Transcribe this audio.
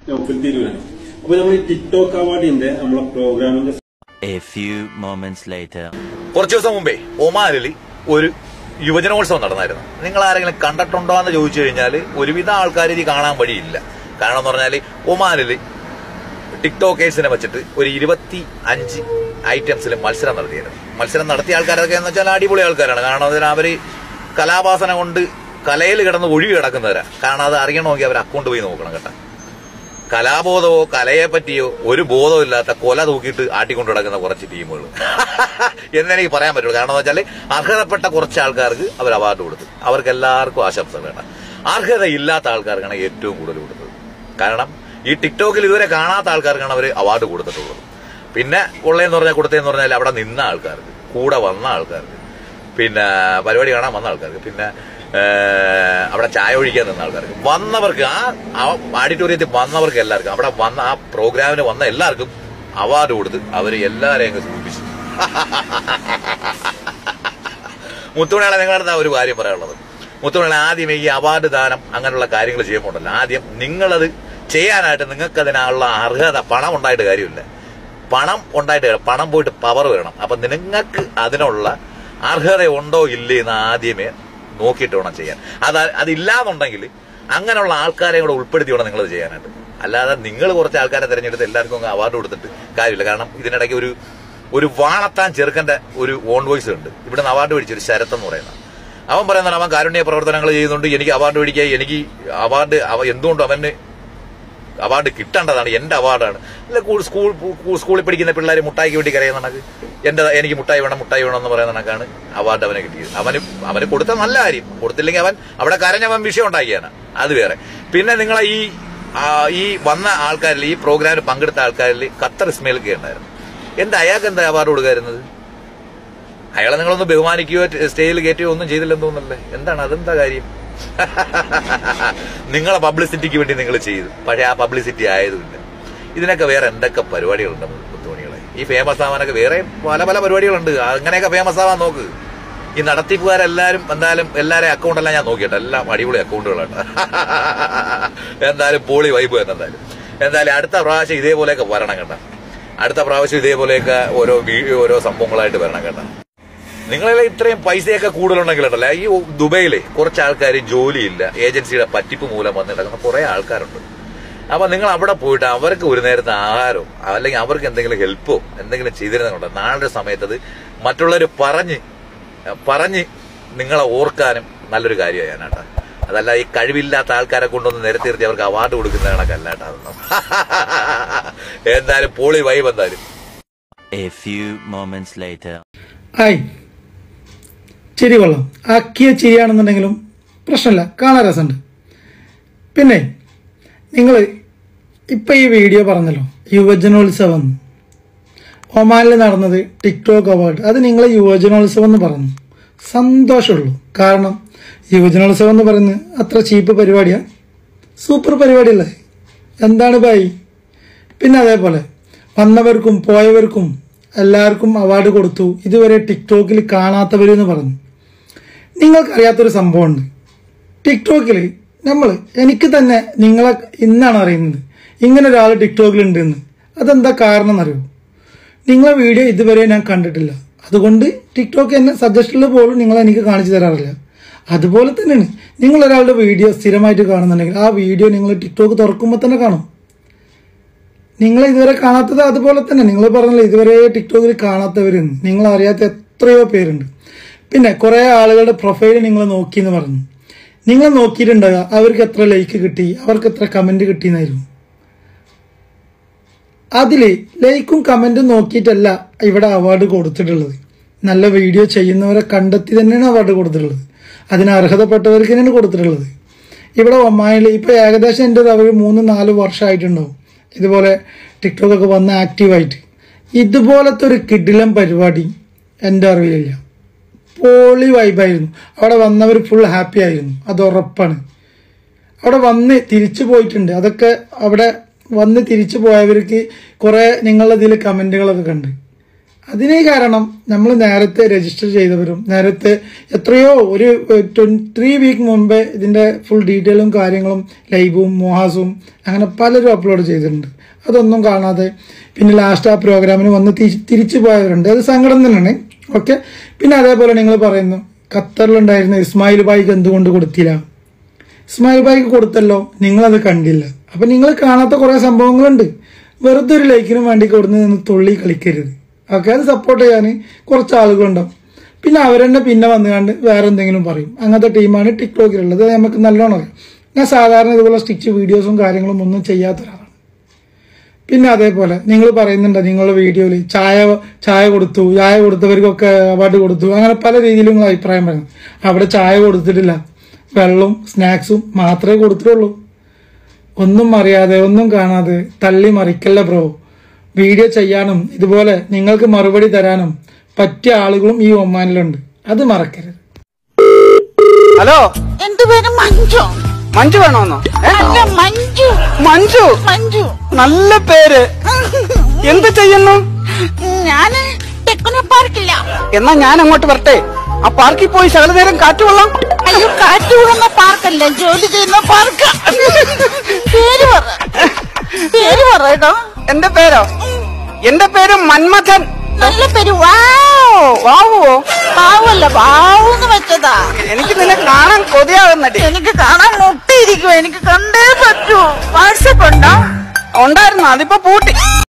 നൗഫൽ തിരൂരാണ് അപ്പൊ നമ്മൾ ഈ ടിക്ടോക്ക് അവാർഡിന്റെ നമ്മളെ പ്രോഗ്രാമിന്റെ A few moments later. കുറച്ചു ദിവസം മുമ്പേ ഒമാനിൽ ഒരു യുവജനോത്സവം നടന്നായിരുന്നു നിങ്ങൾ ആരെങ്കിലും കണ്ടിട്ടുണ്ടോ എന്ന് ചോദിച്ചു കഴിഞ്ഞാൽ ഒരുവിധ ആൾക്കാർ ഇത് കാണാൻ വഴിയില്ല കാരണം എന്ന് പറഞ്ഞാൽ ഒമാനിൽ ടിക്ടോക്കേഴ്സിനെ വെച്ചിട്ട് ഒരു ഇരുപത്തി അഞ്ച് ഐറ്റംസിൽ മത്സരം നടത്തിയിരുന്നു മത്സരം നടത്തിയ ആൾക്കാരൊക്കെ എന്ന് വെച്ചാൽ അടിപൊളി ആൾക്കാരാണ് കാരണം അതിന് അവർ കലാപാസന കൊണ്ട് കലയിൽ കിടന്ന് ഒഴുകി കിടക്കുന്നവരാ കാരണം അത് അറിയണമെങ്കിൽ അവർ അക്കൗണ്ട് പോയി നോക്കണം കേട്ടോ കലാബോധമോ കലയെ പറ്റിയോ ഒരു ബോധവും ഇല്ലാത്ത കൊല തൂക്കിയിട്ട് ആട്ടിക്കൊണ്ട് കിടക്കുന്ന കുറച്ച് ടീമുകൾ എന്നെനിക്ക് പറയാൻ പറ്റുള്ളൂ കാരണം എന്ന് വെച്ചാൽ അർഹതപ്പെട്ട കുറച്ച് ആൾക്കാർക്ക് അവർ അവാർഡ് കൊടുത്തു അവർക്ക് എല്ലാവർക്കും ആശംസ വേണ്ട അർഹതയില്ലാത്ത ആൾക്കാർക്കാണ് ഏറ്റവും കൂടുതൽ കൊടുത്തത് കാരണം ഈ ടിക്ടോക്കിൽ ഇതുവരെ കാണാത്ത ആൾക്കാർക്കാണ് അവർ അവാർഡ് കൊടുത്തിട്ടുള്ളത് പിന്നെ ഉള്ളതെന്ന് പറഞ്ഞാൽ കൊടുത്തതെന്ന് പറഞ്ഞാൽ അവിടെ നിന്ന ആൾക്കാർക്ക് കൂടെ വന്ന ആൾക്കാർക്ക് പിന്നെ പരിപാടി കാണാൻ വന്ന ആൾക്കാർക്ക് പിന്നെ ഏഹ്, അവിടെ ചായ ഒഴിക്കാൻ നിന്ന ആൾക്കാർക്ക് വന്നവർക്ക് ആ ആ ഓഡിറ്റോറിയത്തിൽ വന്നവർക്ക് എല്ലാവർക്കും അവിടെ വന്ന ആ പ്രോഗ്രാമിന് വന്ന എല്ലാവർക്കും അവാർഡ് കൊടുത്ത് അവർ എല്ലാവരെയും അങ്ങ് സൂചിപ്പിച്ചു മുത്തുമണിയാളെ നിങ്ങളുടെ ഒരു കാര്യം പറയാനുള്ളത് മുത്തുമണിയാളെ ആദ്യം ഈ അവാർഡ് ദാനം അങ്ങനെയുള്ള കാര്യങ്ങൾ ചെയ്യുമ്പോണ്ടല്ലോ ആദ്യം നിങ്ങളത് ചെയ്യാനായിട്ട് നിങ്ങൾക്ക് അതിനുള്ള അർഹത പണം ഉണ്ടായിട്ട് കാര്യമില്ല പണം ഉണ്ടായിട്ട് കാര്യം- പണം പോയിട്ട് പവർ വരണം അപ്പൊ നിങ്ങൾക്ക് അതിനുള്ള അർഹത ഉണ്ടോ ഇല്ലേ എന്ന് ആദ്യമേ നോക്കിയിട്ട് വേണം ചെയ്യാൻ അത് അതില്ലാന്നുണ്ടെങ്കിൽ അങ്ങനെയുള്ള ആൾക്കാരെ കൂടെ ഉൾപ്പെടുത്തി വേണം നിങ്ങളത് ചെയ്യാനായിട്ട് അല്ലാതെ നിങ്ങൾ കുറച്ച് ആൾക്കാരെ തിരഞ്ഞെടുത്ത് എല്ലാവർക്കും അങ്ങ് അവാർഡ് കൊടുത്തിട്ട് കാര്യമില്ല കാരണം ഇതിനിടയ്ക്ക് ഒരു ഒരു വാണത്താൻ ചെറുക്കന്റെ ഒരു ഓൺ വോയിസ് ഉണ്ട് ഇവിടുന്ന് അവാർഡ് മേടിച്ച ഒരു ശരത്ത് എന്ന് പറയുന്നത് അവൻ പറയുന്നത് അവൻ കാരുണ്യ പ്രവർത്തനങ്ങൾ ചെയ്യുന്നുണ്ട് എനിക്ക് അവാർഡ് മേടിക്കുക എനിക്ക് അവാർഡ് അവ എന്തുകൊണ്ടും അവന് അവാർഡ് കിട്ടേണ്ടതാണ് എന്റെ അവാർഡാണ് അല്ല കൂ- സ്കൂൾ കൂ- സ്കൂളിൽ പഠിക്കുന്ന പിള്ളേർ മുട്ടായിക്ക് വേണ്ടി കരയുന്ന കണക്ക് എന്റെ എനിക്ക് മുട്ടായി വേണം മുട്ടായി വേണം എന്ന് പറയുന്ന കണക്കാണ് അവാർഡ് അവനെ കിട്ടിയത് അവന് അവന് കൊടുത്ത നല്ല കാര്യം കൊടുത്തില്ലെങ്കിൽ അവൻ അവിടെ കരഞ്ഞവൻ വിഷയം ഉണ്ടാക്കിയാണ് അത് വേറെ പിന്നെ നിങ്ങളെ ഈ ആ, ഈ വന്ന ആൾക്കാരിൽ ഈ പ്രോഗ്രാമിൽ പങ്കെടുത്ത ആൾക്കാരിൽ ഖത്തർ ഇസ്മയിലൊക്കെ ഉണ്ടായിരുന്നു എന്താ അയാൾക്ക് എന്താ അവാർഡ് കൊടുക്കായിരുന്നത് അയാളെ നിങ്ങളൊന്ന് ബഹുമാനിക്കുകയോ സ്റ്റേജിൽ കയറ്റുകയോ ഒന്നും ചെയ്തില്ലെന്ന് തോന്നുന്നല്ലേ എന്താണ് അതെന്താ കാര്യം നിങ്ങളെ പബ്ലിസിറ്റിക്ക് വേണ്ടി നിങ്ങൾ ചെയ്തു പക്ഷെ ആ പബ്ലിസിറ്റി ആയതുമില്ല ഇതിനൊക്കെ വേറെ എന്തൊക്കെ പരിപാടികളുണ്ട് മുത്തുമണികളെ ഈ ഫേമസ് ആവാനൊക്കെ വേറെ പല പല പരിപാടികളുണ്ട് അങ്ങനെയൊക്കെ ഫേമസ് ആവാൻ നോക്ക് ഈ നടത്തിപ്പുകാരെല്ലാരും എന്തായാലും എല്ലാവരും അക്കൗണ്ട് എല്ലാം ഞാൻ നോക്കിയിട്ട് എല്ലാം അടിപൊളി അക്കൗണ്ടുകളാണ് എന്തായാലും പോളി വൈബ് തന്നെ എന്തായാലും എന്തായാലും അടുത്ത പ്രാവശ്യം ഇതേപോലെയൊക്കെ വരണം കേട്ടോ അടുത്ത പ്രാവശ്യം ഇതേപോലെയൊക്കെ ഓരോ വീഡിയോ ഓരോ സംഭവങ്ങളായിട്ട് വരണം കേട്ടോ നിങ്ങളെല്ലാം ഇത്രയും പൈസയൊക്കെ കൂടുതലുണ്ടെങ്കിലുണ്ടല്ലോ ഈ ദുബൈയിലെ കുറച്ച് ആൾക്കാർ ജോലിയില്ല ഏജൻസിയുടെ പറ്റിപ്പ് മൂലം വന്ന് കിടക്കുന്ന കുറെ ആൾക്കാരുണ്ട് അപ്പൊ നിങ്ങൾ അവിടെ പോയിട്ട് അവർക്ക് ഒരു നേരത്തെ ആഹാരമോ അല്ലെങ്കിൽ അവർക്ക് എന്തെങ്കിലും ഹെൽപ്പോ എന്തെങ്കിലും ചെയ്തിരുന്നുണ്ടോ നാളെ സമയത്ത് അത് മറ്റുള്ളവർ പറഞ്ഞ് പറഞ്ഞ് നിങ്ങളെ ഓർക്കാനും നല്ലൊരു കാര്യമാണ് ഞാനാട്ടാ അതല്ല ഈ കഴിവില്ലാത്ത ആൾക്കാരെ കൊണ്ടൊന്ന് നിരത്തി നിർത്തി അവർക്ക് അവാർഡ് കൊടുക്കുന്ന കണക്കല്ല കേട്ടോ അതൊന്നും എന്തായാലും പോളി വൈബ് എന്തായാലും A few moments later. Hi ചിരി കൊള്ളാം ആക്കിയ ചിരിയാണെന്നുണ്ടെങ്കിലും പ്രശ്നമില്ല കാണാൻ രസമുണ്ട് പിന്നെ നിങ്ങൾ ഇപ്പം ഈ വീഡിയോ പറഞ്ഞല്ലോ യുവജനോത്സവം ഒമാനിൽ നടന്നത് ടിക്ടോക്ക് അവാർഡ് അത് നിങ്ങൾ യുവജനോത്സവം എന്ന് പറഞ്ഞു സന്തോഷമുള്ളൂ കാരണം യുവജനോത്സവം എന്ന് പറയുന്നത് അത്ര ചീപ്പ് പരിപാടിയാണ് സൂപ്പർ പരിപാടിയല്ലേ എന്താണ് ബായി പിന്നെ അതേപോലെ വന്നവർക്കും പോയവർക്കും എല്ലാവർക്കും അവാർഡ് കൊടുത്തു ഇതുവരെ ടിക്ടോക്കിൽ കാണാത്തവരെന്ന് പറഞ്ഞു നിങ്ങൾക്കറിയാത്തൊരു സംഭവമുണ്ട് ടിക്ടോക്കിൽ നമ്മൾ എനിക്ക് തന്നെ നിങ്ങളെ ഇന്നാണ് അറിയുന്നത് ഇങ്ങനെ ഒരാൾ ടിക്ടോക്കിലുണ്ട് എന്ന് അതെന്താ കാരണം എന്നറിയോ നിങ്ങളെ വീഡിയോ ഇതുവരെ ഞാൻ കണ്ടിട്ടില്ല അതുകൊണ്ട് ടിക്ടോക്ക് എന്നെ സജഷനിൽ പോലും നിങ്ങൾ എനിക്ക് കാണിച്ചു തരാറില്ല അതുപോലെ തന്നെയാണ് നിങ്ങൾ ഒരാളുടെ വീഡിയോ സ്ഥിരമായിട്ട് കാണുന്നുണ്ടെങ്കിൽ ആ വീഡിയോ നിങ്ങൾ ടിക്ടോക്ക് തുറക്കുമ്പോൾ തന്നെ കാണും നിങ്ങൾ ഇതുവരെ കാണാത്തത് അതുപോലെ തന്നെ നിങ്ങൾ പറഞ്ഞല്ലോ ഇതുവരെ ടിക്ടോക്കിൽ കാണാത്തവരുണ്ട് നിങ്ങൾ അറിയാത്ത എത്രയോ പേരുണ്ട് പിന്നെ കുറേ ആളുകളുടെ പ്രൊഫൈൽ നിങ്ങൾ നോക്കി എന്ന് പറഞ്ഞു നിങ്ങൾ നോക്കിയിട്ടുണ്ടാകുക അവർക്ക് എത്ര ലൈക്ക് കിട്ടി അവർക്ക് എത്ര കമന്റ് കിട്ടിയെന്നായിരുന്നു അതിൽ ലൈക്കും കമന്റും നോക്കിയിട്ടല്ല ഇവിടെ അവാർഡ് കൊടുത്തിട്ടുള്ളത് നല്ല വീഡിയോ ചെയ്യുന്നവരെ കണ്ടെത്തി തന്നെയാണ് അവാർഡ് കൊടുത്തിട്ടുള്ളത് അതിന് അർഹതപ്പെട്ടവർക്ക് തന്നെയാണ് കൊടുത്തിട്ടുള്ളത് ഇവിടെ ഒമാനിൽ ഇപ്പോൾ ഏകദേശം എൻ്റെ അവർ മൂന്ന് നാല് വർഷമായിട്ടുണ്ടാവും ഇതുപോലെ ടിക്ടോക്കൊക്കെ വന്ന് ആക്റ്റീവായിട്ട് ഇതുപോലത്തെ ഒരു കിടിലം പരിപാടി എൻ്റെ അറിവിലില്ല പോളി വൈബായിരുന്നു അവിടെ വന്നവർ ഫുൾ ഹാപ്പി ആയിരുന്നു അത് ഉറപ്പാണ് അവിടെ വന്ന് തിരിച്ചു പോയിട്ടുണ്ട് അതൊക്കെ അവിടെ വന്ന് തിരിച്ചു പോയവർക്ക് കുറേ നിങ്ങളുടെ ഇതിൽ കമൻറ്റുകളൊക്കെ കണ്ട് അതിന് കാരണം നമ്മൾ നേരത്തെ രജിസ്റ്റർ ചെയ്തവരും നേരത്തെ എത്രയോ ഒരു ത്രീ വീക്ക് മുമ്പേ ഇതിന്റെ ഫുൾ ഡീറ്റെയിലും കാര്യങ്ങളും ലൈവും മോഹാസും അങ്ങനെ പലരും അപ്ലോഡ് ചെയ്തിട്ടുണ്ട് അതൊന്നും കാണാതെ പിന്നെ ലാസ്റ്റ് ആ പ്രോഗ്രാമിന് വന്ന് തി- തിരിച്ചു പോയവരുണ്ട് അത് സങ്കടം തന്നെയാണ് ഓക്കെ പിന്നെ അതേപോലെ നിങ്ങൾ പറയുന്നു ഖത്തറിലുണ്ടായിരുന്ന ഇസ്മായിൽ ബായിക്ക് എന്തുകൊണ്ട് കൊടുത്തില്ല ഇസ്മായിൽ ബായിക്ക് കൊടുത്തല്ലോ നിങ്ങളത് കണ്ടില്ല അപ്പൊ നിങ്ങൾ കാണാത്ത കുറെ സംഭവങ്ങളുണ്ട് വെറുതെ ഒരു ലൈക്കിന് വേണ്ടി കൊടുന്ന് നിന്ന് തുള്ളി കളിക്കരുത് ഓക്കെ അത് സപ്പോർട്ട് ചെയ്യാൻ കുറച്ച് ആളുകളുണ്ടാവും പിന്നെ അവരെന്നെ പിന്നെ വന്നുകൊണ്ട് വേറെ എന്തെങ്കിലും പറയും അങ്ങനത്തെ ടീമാണ് ടിക്ടോക്കിലുള്ളത് അത് നമുക്ക് നല്ലോണം അറിയാം ഞാൻ സാധാരണ ഇതുപോലെ സ്റ്റിച്ച് വീഡിയോസും കാര്യങ്ങളും ഒന്നും ചെയ്യാത്ത ഒരാളാണ് പിന്നെ അതേപോലെ നിങ്ങൾ പറയുന്നുണ്ട് നിങ്ങളുടെ വീഡിയോയിൽ ചായ ചായ കൊടുത്തു ചായ കൊടുത്തവർക്കൊക്കെ അവാർഡ് കൊടുത്തു അങ്ങനെ പല രീതിയിലും നിങ്ങൾ അഭിപ്രായം പറയുന്നു അവിടെ ചായ കൊടുത്തിട്ടില്ല വെള്ളവും സ്നാക്സും മാത്രമേ കൊടുത്തിട്ടുള്ളൂ ഒന്നും അറിയാതെ ഒന്നും കാണാതെ തള്ളി മറിക്കല്ല ബ്രോ വീഡിയോ ചെയ്യാനും ഇതുപോലെ നിങ്ങൾക്ക് മറുപടി തരാനും പറ്റിയ ആളുകളും ഈ ഒമാനിലുണ്ട് അത് മറക്കരുത് ഹലോ എന്റെ പേര് മഞ്ജു മഞ്ജു വേണോന്നോ ഏ? അല്ല മഞ്ജു മഞ്ജു മഞ്ജു നല്ല പേര് എന്ത് ചെയ്യുന്നു ഞാന് ടെക്നോ പാർക്കില്ല എന്നാ ഞാൻ അങ്ങോട്ട് വരട്ടെ ആ പാർക്കിൽ പോയി ശകല നേരം കാറ്റ് കൊള്ളാം അയ്യോ കാറ്റ് കൂടുന്ന പാർക്കല്ല ജോലി ചെയ്യുന്ന പാർക്ക് പേര് പറ പേര് പറയട്ടോ എന്റെ പേരോ എന്റെ പേര് മന്മഥൻ നല്ല പേര് വാവ് വാവുവോ പാവല്ല വാവെന്ന് വെച്ചതാ എനിക്ക് നിന്നെ കാണാൻ കൊതിയാകുന്നടി എനിക്ക് കാണാൻ മുട്ടിയിരിക്കും എനിക്ക് കണ്ടേ പറ്റൂ വാട്സപ്പ് ഉണ്ടോ ഉണ്ടായിരുന്നു അതിപ്പോ പൂട്ടി